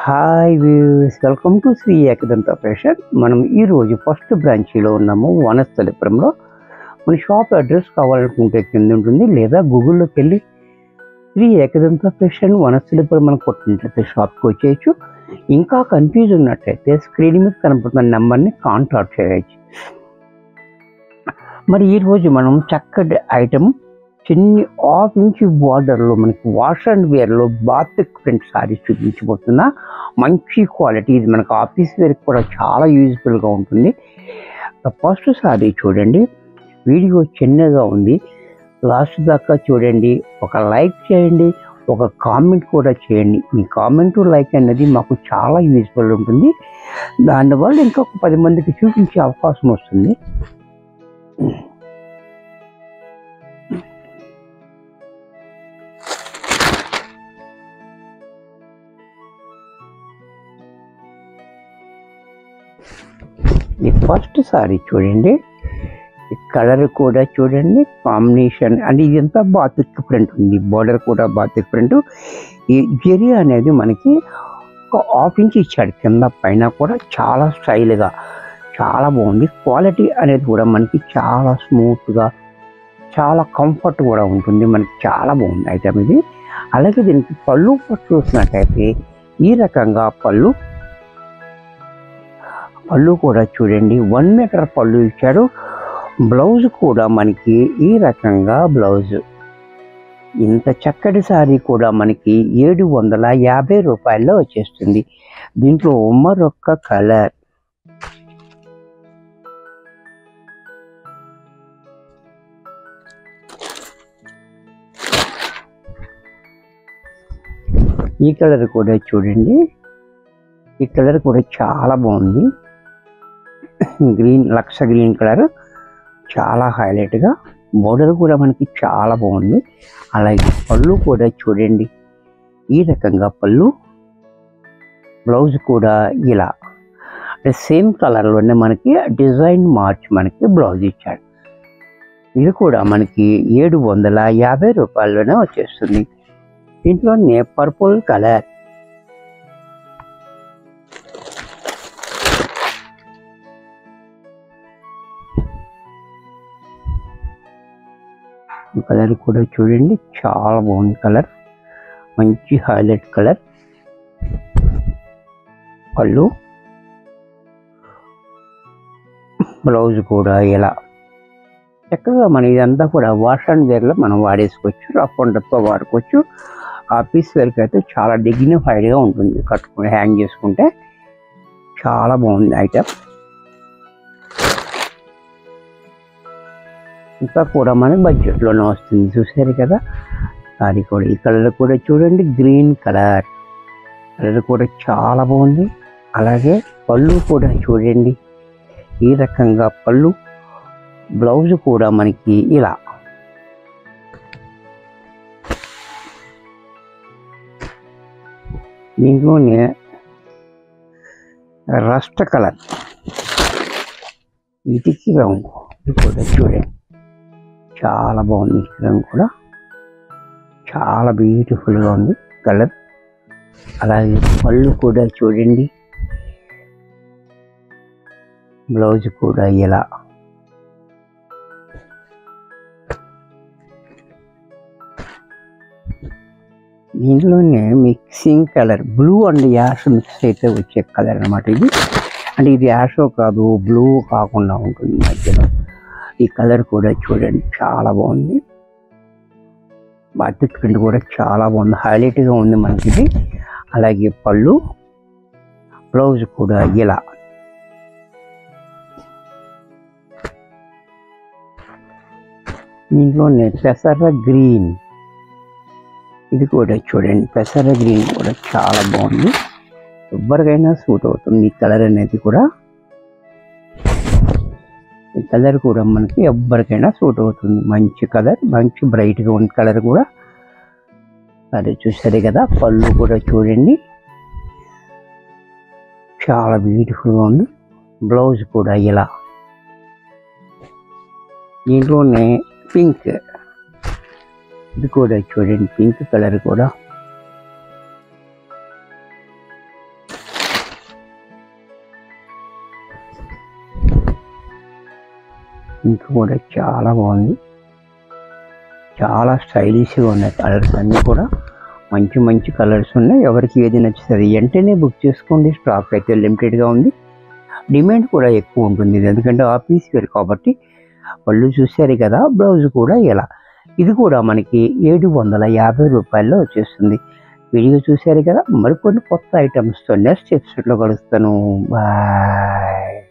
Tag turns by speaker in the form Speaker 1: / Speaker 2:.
Speaker 1: hi views welcome to Shri Ekadanta fashion మనం ఈరోజు first బ్రాంచీలో ఉన్నాము వనస్థలిపురంలో మన షాప్ అడ్రస్ కావాలనుకుంటే కింద ఉంటుంది లేదా గూగుల్లోకి వెళ్ళి శ్రీ ఏకదంత ఫ్యాషన్ వనస్థలిపురం మనం కొట్టినట్లయితే షాప్కి వచ్చేయచ్చు ఇంకా కన్ఫ్యూజ్ ఉన్నట్లయితే స్క్రీన్ మీద కనపడుతున్న నెంబర్ని కాంటాక్ట్ చేయొచ్చు మరి ఈరోజు మనం చక్కటి ఐటమ్ చిన్ని హాఫ్ ఇంచ్ బార్డర్లో మనకి వాష్ అండ్ వేర్లో బాతిక్ ప్రింట్ సారీస్ చూపించబోతున్నా మంచి క్వాలిటీ ఇది మనకు ఆఫీస్ వేర్కి కూడా చాలా యూజ్ఫుల్గా ఉంటుంది ఫస్ట్ సారీ చూడండి వీడియో చిన్నగా ఉంది లాస్ట్ దాకా చూడండి ఒక లైక్ చేయండి ఒక కామెంట్ కూడా చేయండి మీ కామెంట్ లైక్ అనేది మాకు చాలా యూజ్ఫుల్ ఉంటుంది దానివల్ల ఇంకా ఒక పది మందికి చూపించే అవకాశం వస్తుంది ఈ ఫస్ట్ సారీ చూడండి ఈ కలర్ కూడా చూడండి కాంబినేషన్ అంటే ఇదంతా బాతిక్ ప్రింట్ ఉంది బార్డర్ కూడా బాతిక్ ప్రింట్ ఈ జెరీ అనేది మనకి ఒక హాఫ్ ఇంచ్ ఇచ్చాడు కింద పైన కూడా చాలా స్టైల్గా చాలా బాగుంది క్వాలిటీ అనేది కూడా మనకి చాలా స్మూత్గా చాలా కంఫర్ట్ కూడా ఉంటుంది మనకి చాలా బాగుంది ఐటమ్ ఇది అలాగే దీనికి పళ్ళు పట్టు చూసినట్టయితే ఈ రకంగా పళ్ళు పళ్ళు కూడా చూడంండి వన్ మీటర్ పళ్ళు ఇచ్చాడు బ్లౌజ్ కూడా మనకి ఈ రకంగా బ్లౌజ్ ఇంత చక్కటి సారీ కూడా మనకి ఏడు వందల యాభై రూపాయల్లో వచ్చేస్తుంది దీంట్లో మరొక్క కలర్ ఈ కలర్ కూడా చూడండి ఈ కలర్ కూడా చాలా బాగుంది గ్రీన్ లక్ష గ్రీన్ కలర్ చాలా హైలైట్గా బోర్డర్ కూడా మనకి చాలా బాగుంది అలాగే పళ్ళు కూడా చూడండి ఈ రకంగా పళ్ళు బ్లౌజ్ కూడా ఇలా అంటే సేమ్ కలర్లోనే మనకి డిజైన్ మార్చి మనకి బ్లౌజ్ ఇచ్చాడు ఇది కూడా మనకి ఏడు వందల యాభై రూపాయల్లోనే వచ్చేస్తుంది దీంట్లోనే పర్పుల్ కలర్ కలర్ కూడా చూడండి చాలా బాగుంది కలర్ మంచి హైలైట్ కలర్ పళ్ళు బ్లౌజ్ కూడా ఇలా చక్కగా మన ఇదంతా కూడా వాష్ అండ్ వేర్లో మనం వాడేసుకోవచ్చు రఫ్ అండ్ టఫ్గా వాడుకోవచ్చు ఆఫీస్ వేర్కి అయితే చాలా డిగ్నిఫైడ్గా ఉంటుంది కట్టుకుని హ్యాంగ్ చేసుకుంటే చాలా బాగుంది ఐటమ్ ఇంకా కూడా మనకి బడ్జెట్లోనే వస్తుంది చూసారు కదా అది కూడా ఈ కలర్ కూడా చూడండి గ్రీన్ కలర్ కలర్ కూడా చాలా బాగుంది అలాగే పళ్ళు కూడా చూడండి ఈ రకంగా పళ్ళు బ్లౌజ్ కూడా మనకి ఇలా దీంట్లోనే రస్ట్ కలర్ ఇటుకి రంగు ఇది కూడా చూడండి చాలా బాగుంది ఈ రంగు కూడా చాలా బ్యూటిఫుల్గా ఉంది కలర్ అలాగే పళ్ళు కూడా చూడండి బ్లౌజ్ కూడా ఇలా దీంట్లోనే mixing colour blue and ash mix అయితే వచ్చే కలర్ అనమాట ఇది అంటే ఇది యాష్ కాదు బ్లూ కాకుండా ఉంటుంది మధ్యలో ఈ కలర్ కూడా చూడండి చాలా బాగుంది బాటిక్ ప్రింట్ కూడా చాలా బాగుంది హైలైట్గా ఉంది మనకి ఇది అలాగే పళ్ళు బ్లౌజ్ కూడా ఇలా దీంట్లోనే పెసర గ్రీన్ ఇది కూడా చూడండి పెసర గ్రీన్ కూడా చాలా బాగుంది ఎవరికైనా సూట్ అవుతుంది ఈ కలర్ అనేది కూడా ఈ కలర్ కూడా మనకి ఎవరికైనా సూట్ అవుతుంది మంచి కలర్ మంచి బ్రైట్గా ఉన్న కలర్ కూడా సరే చూసారు కదా పళ్ళు కూడా చూడండి చాలా బ్యూటిఫుల్గా ఉంది బ్లౌజ్ కూడా ఇలా దీంట్లోనే పింక్ ఇది కూడా చూడండి పింక్ కలర్ కూడా పింక్ కూడా చాలా బాగుంది చాలా స్టైలిష్గా ఉన్నాయి కలర్స్ అన్నీ కూడా మంచి మంచి కలర్స్ ఉన్నాయి ఎవరికి ఏది నచ్చుతుంది వెంటనే బుక్ చేసుకోండి స్టాక్ అయితే లిమిటెడ్గా ఉంది డిమాండ్ కూడా ఎక్కువ ఉంటుంది ఇది ఎందుకంటే ఆఫీస్ వేర్ కాబట్టి వాళ్ళు చూశారు కదా బ్లౌజ్ కూడా ఇలా ఇది కూడా మనకి ఏడు వందల యాభై రూపాయల్లో వచ్చేస్తుంది వీడియో చూశారు కదా మరికొన్ని కొత్త ఐటమ్స్తో నెక్స్ట్ ఎపిసోడ్లో కలుస్తాను బాయ్